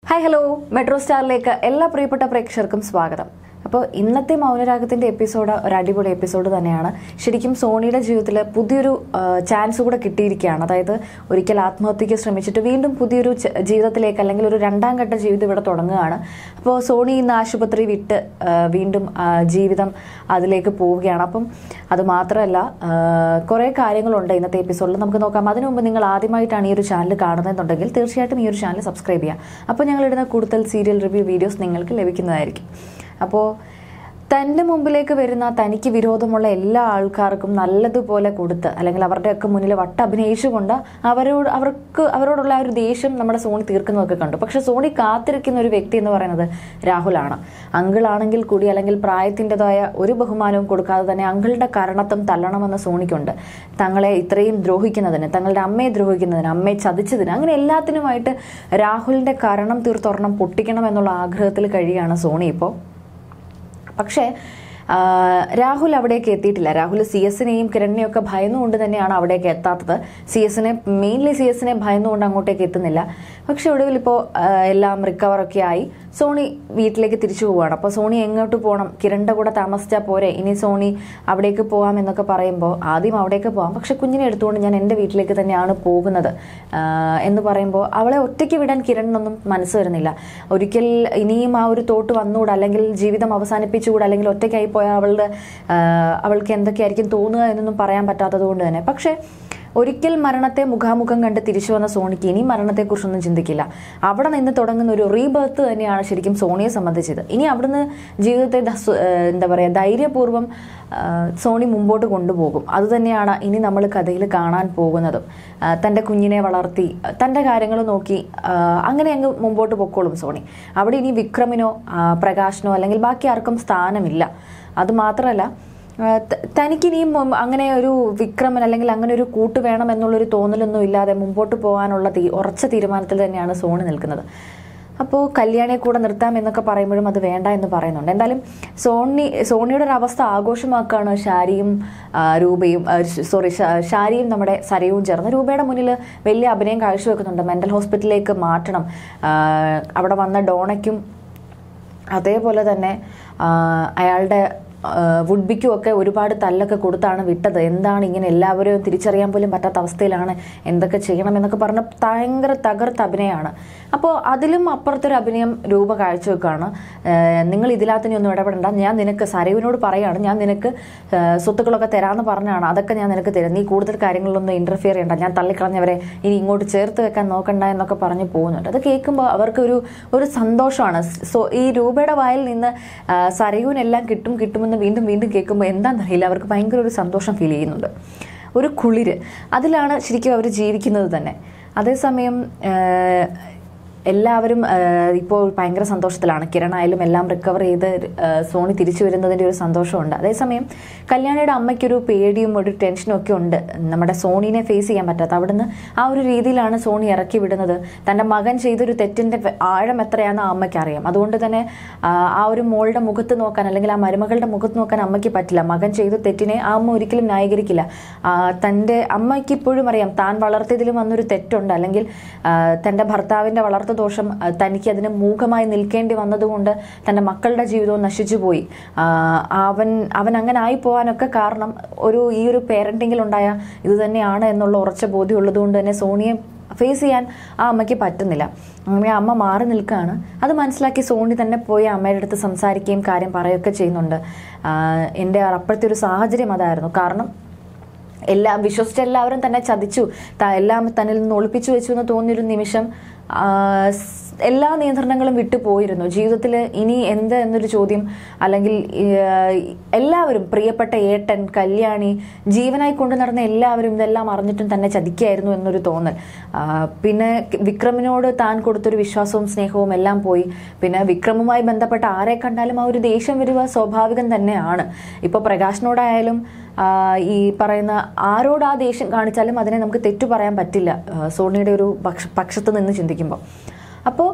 hi hello metro സ്റ്റാറിലേക്ക് എല്ലാ പ്രിയപ്പെട്ട പ്രേക്ഷകർക്കും സ്വാഗതം അപ്പോൾ ഇന്നത്തെ മൗനരാഗത്തിൻ്റെ എപ്പിസോഡ് ഒരു അടിപൊളി എപ്പിസോഡ് തന്നെയാണ് ശരിക്കും സോണിയുടെ ജീവിതത്തിൽ പുതിയൊരു ചാൻസ് കൂടെ കിട്ടിയിരിക്കുകയാണ് അതായത് ഒരിക്കൽ ആത്മഹത്യയ്ക്ക് ശ്രമിച്ചിട്ട് വീണ്ടും പുതിയൊരു ച- ജീവിതത്തിലേക്ക് അല്ലെങ്കിൽ ഒരു രണ്ടാം ഘട്ട ജീവിതം ഇവിടെ തുടങ്ങുകയാണ് അപ്പോൾ സോണി ഇന്ന് ആശുപത്രി വിട്ട് ആ, വീണ്ടും ആ, ജീവിതം അതിലേക്ക് പോവുകയാണ് അപ്പം അത് മാത്രമല്ല കുറേ കാര്യങ്ങളുണ്ട് ഇന്നത്തെ എപ്പിസോഡിൽ നമുക്ക് നോക്കാം അതിനു മുമ്പ് നിങ്ങൾ ആദ്യമായിട്ടാണ് ഈ ഒരു ചാനൽ കാണുന്നതെന്നുണ്ടെങ്കിൽ തീർച്ചയായിട്ടും ഈ ഒരു ചാനൽ സബ്സ്ക്രൈബ് ചെയ്യുക അപ്പോൾ ഞങ്ങൾ ഇടുന്ന കൂടുതൽ സീരിയൽ റിവ്യൂ വീഡിയോസ് നിങ്ങൾക്ക് ലഭിക്കുന്നതായിരിക്കും അപ്പോൾ തൻ്റെ മുമ്പിലേക്ക് വരുന്ന തനിക്ക് വിരോധമുള്ള എല്ലാ ആൾക്കാർക്കും നല്ലതുപോലെ കൊടുത്ത് അല്ലെങ്കിൽ അവരുടെയൊക്കെ മുന്നിൽ വട്ട അഭിനയിച്ചുകൊണ്ട് അവരോട് അവർക്ക് അവരോടുള്ള ആ ഒരു ദേഷ്യം നമ്മുടെ സോണി തീർക്കുന്നതൊക്കെ കണ്ടു പക്ഷെ സോണി കാത്തിരിക്കുന്ന ഒരു വ്യക്തി എന്ന് പറയുന്നത് രാഹുലാണ് അങ്കിളാണെങ്കിൽ കൂടി അല്ലെങ്കിൽ പ്രായത്തിൻ്റെതായ ഒരു ബഹുമാനവും കൊടുക്കാതെ തന്നെ അങ്കിളുടെ കരണത്വം തള്ളണമെന്ന് സോണിക്കുണ്ട് തങ്ങളെ ഇത്രയും ദ്രോഹിക്കുന്നതിന് തങ്ങളുടെ അമ്മയെ ദ്രോഹിക്കുന്നതിന് അമ്മയെ ചതിച്ചതിന് അങ്ങനെ എല്ലാത്തിനുമായിട്ട് രാഹുലിന്റെ കരണം തീർത്തൊരെണ്ണം പൊട്ടിക്കണം എന്നുള്ള ആഗ്രഹത്തിൽ കഴിയാണ് സോണി ഇപ്പോൾ പക്ഷേ ആ, രാഹുൽ അവിടേക്ക് എത്തിയിട്ടില്ല രാഹുൽ സി എസിനെയും കിരണിനെയും ഒക്കെ ഭയന്നുകൊണ്ട് തന്നെയാണ് അവിടേക്ക് എത്താത്തത് സി എസിനെ മെയിൻലി സി എസിനെ ഭയന്നുകൊണ്ട് അങ്ങോട്ടേക്ക് എത്തുന്നില്ല പക്ഷെ ഒടുവിൽ ഇപ്പോൾ എല്ലാം റിക്കവർ ഒക്കെ ആയി സോണി വീട്ടിലേക്ക് തിരിച്ചു പോവുകയാണ് അപ്പോൾ സോണി എങ്ങോട്ട് പോകണം കിരണിൻ്റെ കൂടെ താമസിച്ചാൽ പോരെ ഇനി സോണി അവിടേക്ക് പോകാം എന്നൊക്കെ പറയുമ്പോൾ ആദ്യം അവിടേക്ക് പോകാം പക്ഷെ കുഞ്ഞിനെ എടുത്തുകൊണ്ട് ഞാൻ എൻ്റെ വീട്ടിലേക്ക് തന്നെയാണ് പോകുന്നത് ആ, എന്ന് പറയുമ്പോൾ അവളെ ഒറ്റയ്ക്ക് വിടാൻ കിരണിനൊന്നും മനസ്സ് വരുന്നില്ല ഒരിക്കൽ ഇനിയും ആ ഒരു തോട്ട് വന്നുകൂടാ അല്ലെങ്കിൽ ജീവിതം അവസാനിപ്പിച്ചുകൂടാ അല്ലെങ്കിൽ ഒറ്റയ്ക്കായി പോയാൽ അവളുടെ ആ, അവൾക്ക് എന്തൊക്കെയായിരിക്കും തോന്നുക എന്നൊന്നും പറയാൻ പറ്റാത്തത് കൊണ്ട് തന്നെ പക്ഷേ ഒരിക്കൽ മരണത്തെ മുഖാമുഖം കണ്ട് തിരിച്ചു വന്ന സോണിക്ക് ഇനി മരണത്തെക്കുറിച്ചൊന്നും ചിന്തിക്കില്ല അവിടെ നിന്ന് തുടങ്ങുന്ന ഒരു റീബർത്ത് തന്നെയാണ് ശരിക്കും സോണിയെ സംബന്ധിച്ചത് ഇനി അവിടുന്ന് ജീവിതത്തെ ദ- സു- ഏഹ് എന്താ പറയുക ധൈര്യപൂർവ്വം ആ, സോണി മുമ്പോട്ട് കൊണ്ടുപോകും അതുതന്നെയാണ് ഇനി നമ്മൾ കഥയിൽ കാണാൻ പോകുന്നതും ആ, തൻ്റെ കുഞ്ഞിനെ വളർത്തി തൻ്റെ കാര്യങ്ങൾ നോക്കി ആ, അങ്ങനെ അങ്ങ് മുമ്പോട്ട് പൊക്കോളും സോണി അവിടെ ഇനി വിക്രമിനോ ആ, പ്രകാശിനോ അല്ലെങ്കിൽ ബാക്കി ആർക്കും സ്ഥാനമില്ല അത് മാത്രമല്ല ആ, ത- തനിക്കിനിയും ഉം അങ്ങനെ ഒരു വിക്രമൻ അല്ലെങ്കിൽ അങ്ങനെ ഒരു കൂട്ട് വേണം എന്നുള്ളൊരു തോന്നലൊന്നും ഇല്ലാതെ മുമ്പോട്ട് പോകാനുള്ള തീ ഉറച്ച തീരുമാനത്തിൽ തന്നെയാണ് സോണി നിൽക്കുന്നത് അപ്പോൾ കല്യാണിയെ കൂടെ നിർത്താം എന്നൊക്കെ പറയുമ്പോഴും അത് വേണ്ട എന്ന് പറയുന്നുണ്ട് എന്തായാലും സോണി സോണിയുടെ ഒരു അവസ്ഥ ആഘോഷമാക്കുകയാണ് ഷാരിയും ആ, രൂപയും സോറി ഷാരിയും നമ്മുടെ സരയും ചേർന്ന് രൂപയുടെ മുന്നിൽ വലിയ അഭിനയം കാഴ്ചവെക്കുന്നുണ്ട് മെൻ്റൽ ഹോസ്പിറ്റലിലേക്ക് മാറ്റണം ആ, അവിടെ വന്ന ഡോണയ്ക്കും അതേപോലെ തന്നെ ആ, അയാളുടെ വുഡ്ബിക്കും ഒക്കെ ഒരുപാട് തല്ലൊക്കെ കൊടുത്താണ് വിട്ടത് എന്താണ് ഇങ്ങനെ എല്ലാവരെയും തിരിച്ചറിയാൻ പോലും പറ്റാത്ത അവസ്ഥയിലാണ് എന്തൊക്കെ ചെയ്യണം എന്നൊക്കെ പറഞ്ഞ് ഭയങ്കര തകർത്ത അഭിനയമാണ് അപ്പോൾ അതിലും അപ്പുറത്തൊരു അഭിനയം രൂപ കാഴ്ചവെക്കുകയാണ് ഏഹ് നിങ്ങൾ ഇതിനകത്ത് ഒന്നും ഇടപെടണ്ട ഞാൻ നിനക്ക് സരയുവിനോട് പറയാണ് ഞാൻ നിനക്ക് ഏഹ് സ്വത്തുക്കളൊക്കെ തരാമെന്ന് പറഞ്ഞാണ് അതൊക്കെ ഞാൻ നിനക്ക് തരാം നീ കൂടുതൽ കാര്യങ്ങളിലൊന്നും ഇന്റർഫിയർ ചെയ്യണ്ട ഞാൻ തള്ളിക്കളഞ്ഞവരെ ഇനി ഇങ്ങോട്ട് ചേർത്ത് വെക്കാൻ നോക്കണ്ട എന്നൊക്കെ പറഞ്ഞ് പോകുന്നുണ്ട് അത് കേൾക്കുമ്പോൾ അവർക്ക് ഒരു ഒരു സന്തോഷമാണ് സോ ഈ രൂപയുടെ വായിൽ നിന്ന് ആ, സരയുവിനെല്ലാം കിട്ടും കിട്ടുമെന്ന് വീണ്ടും വീണ്ടും കേൾക്കുമ്പോൾ എന്താണെന്നറിയില്ല അവർക്ക് ഭയങ്കര ഒരു സന്തോഷം ഫീൽ ചെയ്യുന്നുണ്ട് ഒരു കുളിര് അതിലാണ് ശരിക്കും അവർ ജീവിക്കുന്നത് തന്നെ അതേസമയം ആ, എല്ലാവരും ആ, ഇപ്പോൾ ഭയങ്കര സന്തോഷത്തിലാണ് കിരണായാലും എല്ലാം റിക്കവർ ചെയ്ത് ആ, സോണി തിരിച്ചു വരുന്നതിൻ്റെ ഒരു സന്തോഷമുണ്ട് അതേസമയം കല്യാണിയുടെ അമ്മയ്ക്കൊരു പേടിയും ഒരു ടെൻഷനും ഒക്കെ ഉണ്ട് നമ്മുടെ സോണീനെ ഫേസ് ചെയ്യാൻ പറ്റാത്ത അവിടുന്ന് ആ ഒരു രീതിയിലാണ് സോണി ഇറക്കി വിടുന്നത് തൻ്റെ മകൻ ചെയ്തൊരു തെറ്റിൻ്റെ ആഴം എത്രയാണെന്ന് ആ അമ്മയ്ക്ക് അറിയാം അതുകൊണ്ട് തന്നെ ആ, ആ ഒരു മോളുടെ മുഖത്ത് നോക്കാൻ അല്ലെങ്കിൽ ആ മരുമകളുടെ മുഖത്ത് നോക്കാൻ അമ്മയ്ക്ക് പറ്റില്ല മകൻ ചെയ്ത തെറ്റിനെ ആ അമ്മ ഒരിക്കലും ന്യായീകരിക്കില്ല ആ, തൻ്റെ അമ്മയ്ക്ക് ഇപ്പോഴും അറിയാം താൻ വളർത്തിയതിലും വന്നൊരു തെറ്റുണ്ട് അല്ലെങ്കിൽ ആ, തൻ്റെ ഭർത്താവിൻ്റെ വളർത്തു ദോഷം ആ, തനിക്ക് അതിന് മൂകമായി നിൽക്കേണ്ടി വന്നതുകൊണ്ട് തൻ്റെ മക്കളുടെ ജീവിതവും നശിച്ചു പോയി ആ, അവൻ അവൻ അങ്ങനെ ആയി പോകാനൊക്കെ കാരണം ഒരു ഈ ഒരു പേരൻറ്റിങ്ങിലുണ്ടായ ഇത് തന്നെയാണ് എന്നുള്ള ഉറച്ച ബോധ്യം ഉള്ളതുകൊണ്ട് തന്നെ സോണിയെ ഫേസ് ചെയ്യാൻ ആ അമ്മയ്ക്ക് പറ്റുന്നില്ല അങ്ങനെ ആ അമ്മ മാറി നിൽക്കുകയാണ് അത് മനസ്സിലാക്കി സോണി തന്നെ പോയി അമ്മയുടെ അടുത്ത് സംസാരിക്കുകയും കാര്യം പറയുകയൊക്കെ ചെയ്യുന്നുണ്ട് ആ, എൻ്റെ അപ്പോഴത്തെ ഒരു സാഹചര്യം അതായിരുന്നു കാരണം എല്ലാം വിശ്വസിച്ച എല്ലാവരും തന്നെ ചതിച്ചു ത- എല്ലാം തന്നിൽ നിന്ന് ഒളിപ്പിച്ചു വെച്ചു എന്ന് തോന്നിയൊരു നിമിഷം ആ, സ്- എല്ലാ നിയന്ത്രണങ്ങളും വിട്ടുപോയിരുന്നു ജീവിതത്തിൽ ഇനി എന്ത് എന്നൊരു ചോദ്യം അല്ലെങ്കിൽ ആ, എല്ലാവരും പ്രിയപ്പെട്ട ഏട്ടൻ കല്യാണി ജീവനായി കൊണ്ടു നടന്ന എല്ലാവരും ഇതെല്ലാം അറിഞ്ഞിട്ടും തന്നെ ചതിക്കായിരുന്നു എന്നൊരു തോന്നൽ ആ, പിന്നെ വിക്രമിനോട് താൻ കൊടുത്തൊരു വിശ്വാസവും സ്നേഹവും എല്ലാം പോയി പിന്നെ വിക്രമുമായി ബന്ധപ്പെട്ട ആരെ കണ്ടാലും ആ ഒരു ദേഷ്യം വരിക സ്വാഭാവികം തന്നെയാണ് ഇപ്പോൾ പ്രകാശിനോടായാലും ആ, ഈ പറയുന്ന ആരോട് ആ ദേഷ്യം കാണിച്ചാലും അതിനെ നമുക്ക് തെറ്റു പറയാൻ പറ്റില്ല ആ, സോണിയുടെ ഒരു പക്ഷ പക്ഷത്ത് നിന്ന് ചിന്തിക്കുമ്പോൾ അപ്പോൾ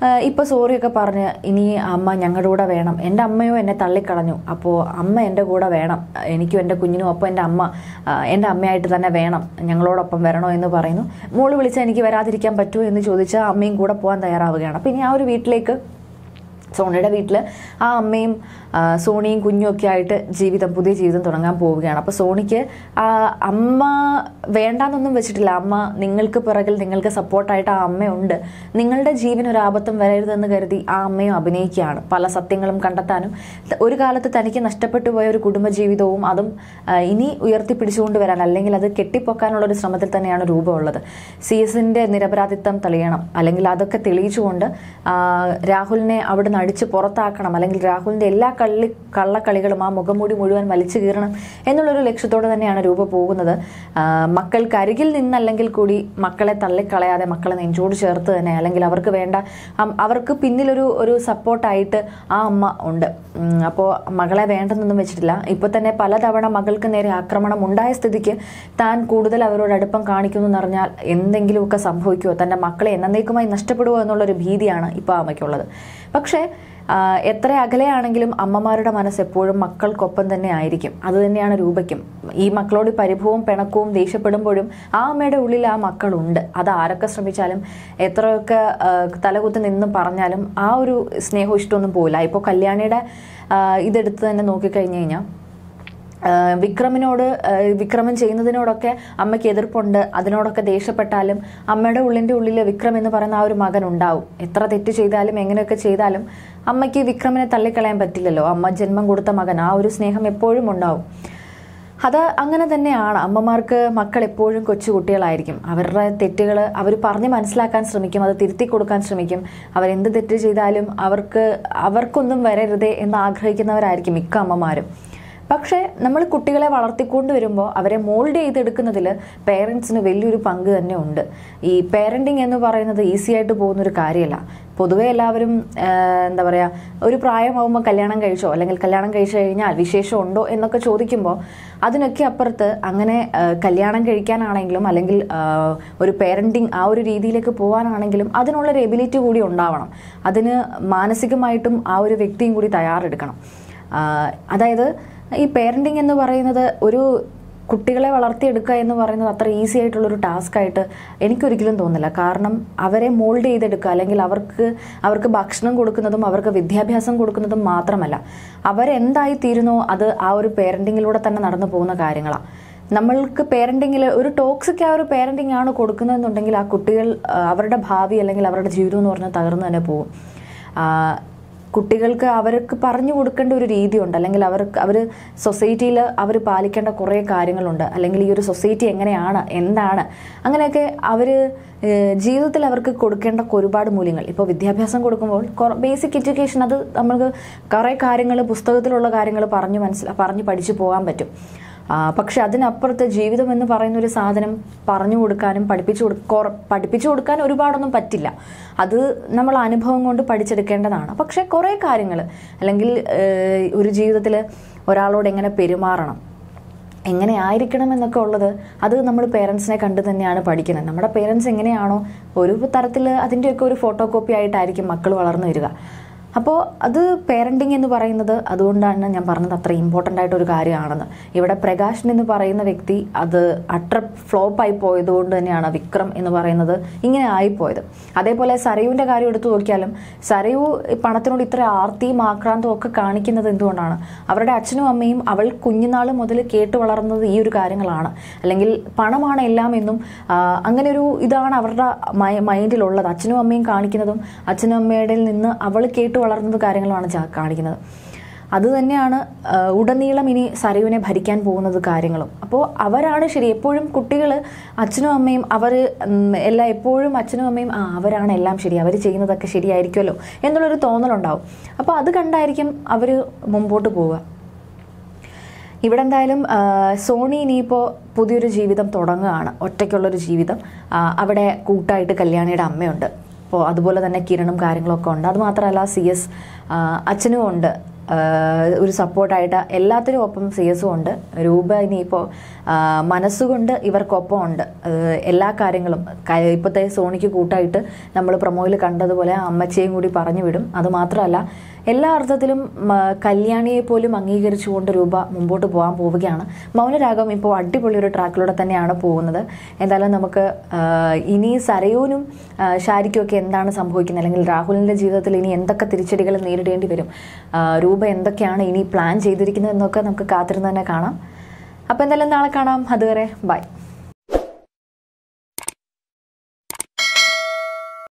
ഇപ്പോൾ സോറിയൊക്കെ പറഞ്ഞ് ഇനി അമ്മ ഞങ്ങളുടെ കൂടെ വേണം എൻ്റെ അമ്മയോ എന്നെ തള്ളിക്കളഞ്ഞു അപ്പോൾ അമ്മ എൻ്റെ കൂടെ വേണം എനിക്കും എൻ്റെ കുഞ്ഞിനും ഒപ്പം എൻ്റെ അമ്മ ആ, എൻ്റെ അമ്മയായിട്ട് തന്നെ വേണം ഞങ്ങളോടൊപ്പം വരണോ എന്ന് പറയുന്നു മോള് വിളിച്ചാൽ എനിക്ക് വരാതിരിക്കാൻ പറ്റുമോ എന്ന് ചോദിച്ചാൽ അമ്മയും കൂടെ പോകാൻ തയ്യാറാവുകയാണ് അപ്പോൾ ഇനി ആ ഒരു വീട്ടിലേക്ക് സോണിയുടെ വീട്ടിൽ ആ അമ്മയും ആ, സോണിയും കുഞ്ഞും ഒക്കെ ആയിട്ട് ജീവിതം പുതിയ ജീവിതം തുടങ്ങാൻ പോവുകയാണ് അപ്പോൾ സോണിക്ക് ആ അമ്മ വേണ്ടാന്നൊന്നും വെച്ചിട്ടില്ല അമ്മ നിങ്ങൾക്ക് പിറകിൽ നിങ്ങൾക്ക് സപ്പോർട്ടായിട്ട് ആ അമ്മയുണ്ട് നിങ്ങളുടെ ജീവൻ ഒരു ആപത്തും വരരുതെന്ന് കരുതി ആ അമ്മയും അഭിനയിക്കുകയാണ് പല സത്യങ്ങളും കണ്ടെത്താനും ത- ഒരു കാലത്ത് തനിക്ക് നഷ്ടപ്പെട്ടു പോയ ഒരു കുടുംബജീവിതവും അതും ആ, ഇനി ഉയർത്തിപ്പിടിച്ചുകൊണ്ട് വരാൻ അല്ലെങ്കിൽ അത് കെട്ടിപ്പൊക്കാനുള്ള ഒരു ശ്രമത്തിൽ തന്നെയാണ് രൂപമുള്ളത് സി എസിന്റെ നിരപരാധിത്വം തെളിയണം അല്ലെങ്കിൽ അതൊക്കെ തെളിയിച്ചുകൊണ്ട് ആ, രാഹുലിനെ അവിടെ അടിച്ച് പുറത്താക്കണം അല്ലെങ്കിൽ രാഹുലിന്റെ എല്ലാ കള്ളി കള്ളക്കളികളും ആ മുഖംമൂടി മുഴുവൻ വലിച്ചു കീറണം എന്നുള്ളൊരു ലക്ഷ്യത്തോടെ തന്നെയാണ് രൂപ പോകുന്നത് ആ, മക്കൾക്ക് അരികിൽ നിന്നല്ലെങ്കിൽ കൂടി മക്കളെ തള്ളിക്കളയാതെ മക്കളെ നെഞ്ചോട് ചേർത്ത് തന്നെ അല്ലെങ്കിൽ അവർക്ക് വേണ്ട അം- അവർക്ക് പിന്നിലൊരു ഒരു സപ്പോർട്ടായിട്ട് ആ അമ്മ ഉണ്ട് അപ്പോൾ മകളെ വേണ്ടെന്നൊന്നും വെച്ചിട്ടില്ല ഇപ്പൊ തന്നെ പലതവണ മകൾക്ക് നേരെ ആക്രമണം ഉണ്ടായ സ്ഥിതിക്ക് താൻ കൂടുതൽ അവരോട് അടുപ്പം കാണിക്കുന്നു എന്നറിഞ്ഞാൽ എന്തെങ്കിലുമൊക്കെ സംഭവിക്കുമോ തന്റെ മക്കളെ എന്നേക്കുമായി നഷ്ടപ്പെടുമോ എന്നുള്ളൊരു ഭീതിയാണ് ഇപ്പോൾ അമ്മയ്ക്കുള്ളത് പക്ഷേ ആ, എത്ര അകലെയാണെങ്കിലും അമ്മമാരുടെ മനസ്സ് എപ്പോഴും മക്കൾക്കൊപ്പം തന്നെ ആയിരിക്കും അത് തന്നെയാണ് രൂപയ്ക്കും ഈ മക്കളോട് പരിഭവവും പിണക്കവും ദേഷ്യപ്പെടുമ്പോഴും ആ അമ്മയുടെ ഉള്ളിൽ ആ മക്കളുണ്ട് അത് ആരൊക്കെ ശ്രമിച്ചാലും എത്രയൊക്കെ ആ, തലകുത്തി നിന്ന് പറഞ്ഞാലും ആ ഒരു സ്നേഹവും ഇഷ്ടമൊന്നും പോയില്ല ഇപ്പോൾ കല്യാണിയുടെ ആ, ഇതെടുത്ത് തന്നെ നോക്കിക്കഴിഞ്ഞു കഴിഞ്ഞാൽ ആഹ് വിക്രമിനോട് ആഹ് വിക്രമൻ ചെയ്യുന്നതിനോടൊക്കെ അമ്മയ്ക്ക് എതിർപ്പുണ്ട് അതിനോടൊക്കെ ദേഷ്യപ്പെട്ടാലും അമ്മയുടെ ഉള്ളിൻ്റെ ഉള്ളിൽ വിക്രം എന്ന് പറയുന്ന ആ ഒരു മകൻ ഉണ്ടാവും എത്ര തെറ്റ് ചെയ്താലും എങ്ങനെയൊക്കെ ചെയ്താലും അമ്മയ്ക്ക് വിക്രമിനെ തള്ളിക്കളയാൻ പറ്റില്ലല്ലോ അമ്മ ജന്മം കൊടുത്ത മകൻ ആ ഒരു സ്നേഹം എപ്പോഴും ഉണ്ടാവും അത് അങ്ങനെ തന്നെയാണ് അമ്മമാർക്ക് മക്കൾ എപ്പോഴും കൊച്ചുകുട്ടികളായിരിക്കും അവരുടെ തെറ്റുകൾ അവർ പറഞ്ഞ് മനസ്സിലാക്കാൻ ശ്രമിക്കും അത് തിരുത്തി കൊടുക്കാൻ ശ്രമിക്കും അവരെന്ത് തെറ്റ് ചെയ്താലും അവർക്ക് അവർക്കൊന്നും വരരുതേ എന്ന് ആഗ്രഹിക്കുന്നവരായിരിക്കും മിക്ക അമ്മമാരും പക്ഷേ നമ്മൾ കുട്ടികളെ വളർത്തിക്കൊണ്ട് വരുമ്പോൾ അവരെ മോൾഡ് ചെയ്തെടുക്കുന്നതിൽ പേരൻസിന് വലിയൊരു പങ്ക് തന്നെ ഉണ്ട് ഈ പേരൻറ്റിങ് എന്ന് പറയുന്നത് ഈസി ആയിട്ട് പോകുന്നൊരു കാര്യമല്ല പൊതുവേ എല്ലാവരും ആ, എന്താ പറയുക ഒരു പ്രായമാകുമ്പോൾ കല്യാണം കഴിച്ചോ അല്ലെങ്കിൽ കല്യാണം കഴിച്ചു കഴിഞ്ഞാൽ വിശേഷം ഉണ്ടോ എന്നൊക്കെ ചോദിക്കുമ്പോൾ അതിനൊക്കെ അപ്പുറത്ത് അങ്ങനെ ആ, കല്യാണം കഴിക്കാനാണെങ്കിലും അല്ലെങ്കിൽ ആ, ഒരു പേരൻറ്റിങ് ആ ഒരു രീതിയിലേക്ക് പോകാനാണെങ്കിലും അതിനുള്ളൊരു എബിലിറ്റി കൂടി ഉണ്ടാവണം അതിന് മാനസികമായിട്ടും ആ ഒരു വ്യക്തിയും കൂടി തയ്യാറെടുക്കണം ആ, അതായത് ഈ പേരൻറ്റിങ് എന്ന് പറയുന്നത് ഒരു കുട്ടികളെ വളർത്തിയെടുക്കുക എന്ന് പറയുന്നത് അത്ര ഈസി ആയിട്ടുള്ളൊരു ടാസ്ക് ആയിട്ട് എനിക്കൊരിക്കലും തോന്നില്ല കാരണം അവരെ മോൾഡ് ചെയ്തെടുക്കുക അല്ലെങ്കിൽ അവർക്ക് അവർക്ക് ഭക്ഷണം കൊടുക്കുന്നതും അവർക്ക് വിദ്യാഭ്യാസം കൊടുക്കുന്നതും മാത്രമല്ല അവരെന്തായി തീരുന്നോ അത് ആ ഒരു പേരൻറ്റിങ്ങിലൂടെ തന്നെ നടന്നു പോകുന്ന കാര്യങ്ങളാണ് നമ്മൾക്ക് പേരൻറ്റിങ്ങിൽ ഒരു ടോക്സിക് ആ ഒരു പേരൻറ്റിങ് ആണ് കൊടുക്കുന്നതെന്നുണ്ടെങ്കിൽ ആ കുട്ടികൾ ആ, അവരുടെ ഭാവി അല്ലെങ്കിൽ അവരുടെ ജീവിതം എന്ന് പറഞ്ഞാൽ തകർന്നു തന്നെ പോകും ആ, കുട്ടികൾക്ക് അവർക്ക് പറഞ്ഞു കൊടുക്കേണ്ട ഒരു രീതിയുണ്ട് അല്ലെങ്കിൽ അവർക്ക് അവർ സൊസൈറ്റിയിൽ അവർ പാലിക്കേണ്ട കുറേ കാര്യങ്ങളുണ്ട് അല്ലെങ്കിൽ ഈ ഒരു സൊസൈറ്റി എങ്ങനെയാണ് എന്താണ് അങ്ങനെയൊക്കെ അവർ ജീവിതത്തിൽ അവർക്ക് കൊടുക്കേണ്ട ഒരുപാട് മൂല്യങ്ങൾ ഇപ്പോൾ വിദ്യാഭ്യാസം കൊടുക്കുമ്പോൾ ബേസിക് എഡ്യൂക്കേഷൻ അത് നമ്മൾക്ക് കുറേ കാര്യങ്ങൾ പുസ്തകത്തിലുള്ള കാര്യങ്ങൾ പറഞ്ഞു മനസ്സില പറഞ്ഞു പഠിച്ചു പോകാൻ പറ്റും ആ, പക്ഷെ അതിനപ്പുറത്ത് ജീവിതം എന്ന് പറയുന്ന ഒരു സാധനം പറഞ്ഞു കൊടുക്കാനും പഠിപ്പിച്ചു കൊടു കൊറ- പഠിപ്പിച്ചു കൊടുക്കാൻ ഒരുപാടൊന്നും പറ്റില്ല അത് നമ്മൾ അനുഭവം കൊണ്ട് പഠിച്ചെടുക്കേണ്ടതാണ് പക്ഷെ കുറേ കാര്യങ്ങൾ അല്ലെങ്കിൽ ഏഹ്, ഒരു ജീവിതത്തിൽ ഒരാളോട് എങ്ങനെ പെരുമാറണം എങ്ങനെ ആയിരിക്കണം എന്നൊക്കെ ഉള്ളത് അത് നമ്മൾ പേരൻസിനെ കണ്ട് തന്നെയാണ് പഠിക്കുന്നത് നമ്മുടെ പേരൻസ് എങ്ങനെയാണോ ഒരു തരത്തിൽ അതിൻ്റെയൊക്കെ ഒരു ഫോട്ടോ കോപ്പി ആയിട്ടായിരിക്കും മക്കൾ വളർന്നു വരിക അപ്പോൾ അത് പേരൻറ്റിങ് എന്ന് പറയുന്നത് അതുകൊണ്ടാണ് ഞാൻ പറഞ്ഞത് അത്ര ഇമ്പോർട്ടൻ്റ് ആയിട്ട് ഒരു കാര്യമാണെന്ന് ഇവിടെ പ്രകാശൻ എന്ന് പറയുന്ന വ്യക്തി അത് അട്ടർ ഫ്ലോപ്പായി പോയതുകൊണ്ട് തന്നെയാണ് വിക്രം എന്ന് പറയുന്നത് ഇങ്ങനെ ആയിപ്പോയത് അതേപോലെ സരയുവിൻ്റെ കാര്യം എടുത്തു നോക്കിയാലും സരയു ഈ പണത്തിനോട് ഇത്ര ആർത്തിയും ആക്രാന്തവും ഒക്കെ കാണിക്കുന്നത് എന്തുകൊണ്ടാണ് അവരുടെ അച്ഛനും അമ്മയും അവൾ കുഞ്ഞുനാൾ മുതൽ കേട്ട് വളർന്നത് ഈ ഒരു കാര്യങ്ങളാണ് അല്ലെങ്കിൽ പണമാണ് എല്ലാം എന്നും ആ, അങ്ങനെ ഒരു ഇതാണ് അവരുടെ മൈ- മൈൻഡിലുള്ളത് അച്ഛനും അമ്മയും കാണിക്കുന്നതും അച്ഛനും അമ്മയുടെ നിന്ന് അവൾ കേട്ട് വളർന്നത് കാര്യങ്ങളാണ് ചാ- കാണിക്കുന്നത് അത് തന്നെയാണ് ആ, ഉടനീളം ഇനി സരയുവിനെ ഭരിക്കാൻ പോകുന്നത് കാര്യങ്ങളും അപ്പോൾ അവരാണ് ശരി എപ്പോഴും കുട്ടികൾ അച്ഛനും അമ്മയും അവർ എല്ലാം എപ്പോഴും അച്ഛനും അമ്മയും ആ അവരാണ് എല്ലാം ശരി അവർ ചെയ്യുന്നതൊക്കെ ശരിയായിരിക്കുമല്ലോ എന്നുള്ളൊരു തോന്നലുണ്ടാവും അപ്പോൾ അത് കണ്ടായിരിക്കും അവർ മുമ്പോട്ട് പോവുക ഇവിടെ എന്തായാലും ആ, സോണി ഇനിയിപ്പോൾ പുതിയൊരു ജീവിതം തുടങ്ങുകയാണ് ഒറ്റയ്ക്കുള്ളൊരു ജീവിതം ആ, അവിടെ കൂട്ടായിട്ട് കല്യാണിയുടെ അമ്മയുണ്ട് അപ്പോൾ അതുപോലെ തന്നെ കിരണും കാര്യങ്ങളൊക്കെ ഉണ്ട് അത് മാത്രമല്ല സി എസ് അച്ഛനും ഉണ്ട് ആഹ് ഒരു സപ്പോർട്ടായിട്ട് എല്ലാത്തിനും ഒപ്പം സി എസും ഉണ്ട് രൂപ ഇനിയിപ്പോൾ മനസ്സുകൊണ്ട് ഇവർക്കൊപ്പം ഉണ്ട് ആഹ് എല്ലാ കാര്യങ്ങളും ക- ഇപ്പോഴത്തെ സോണിക്ക് കൂട്ടായിട്ട് നമ്മൾ പ്രൊമോയിൽ കണ്ടതുപോലെ ആ അമ്മച്ചയും കൂടി പറഞ്ഞു വിടും അത് മാത്രമല്ല എല്ലാ അർത്ഥത്തിലും മ, കല്യാണിയെ പോലും അംഗീകരിച്ചുകൊണ്ട് രൂപ മുമ്പോട്ട് പോകാൻ പോവുകയാണ് മൗനരാഗം ഇപ്പോൾ അടിപൊളി ഒരു ട്രാക്കിലൂടെ തന്നെയാണ് പോകുന്നത് എന്തായാലും നമുക്ക് ആഹ് ഇനി സരയൂനും ആഹ് ഷാരിക്കും ഒക്കെ എന്താണ് സംഭവിക്കുന്നത് അല്ലെങ്കിൽ രാഹുലിൻ്റെ ജീവിതത്തിൽ ഇനി എന്തൊക്കെ തിരിച്ചടികൾ നേരിടേണ്ടി വരും ആഹ് രൂപ എന്തൊക്കെയാണ് ഇനി പ്ലാൻ ചെയ്തിരിക്കുന്നത് എന്നൊക്കെ നമുക്ക് കാത്തിരുന്ന് തന്നെ കാണാം അപ്പോൾ എന്തായാലും നാളെ കാണാം അതുവരെ ബൈ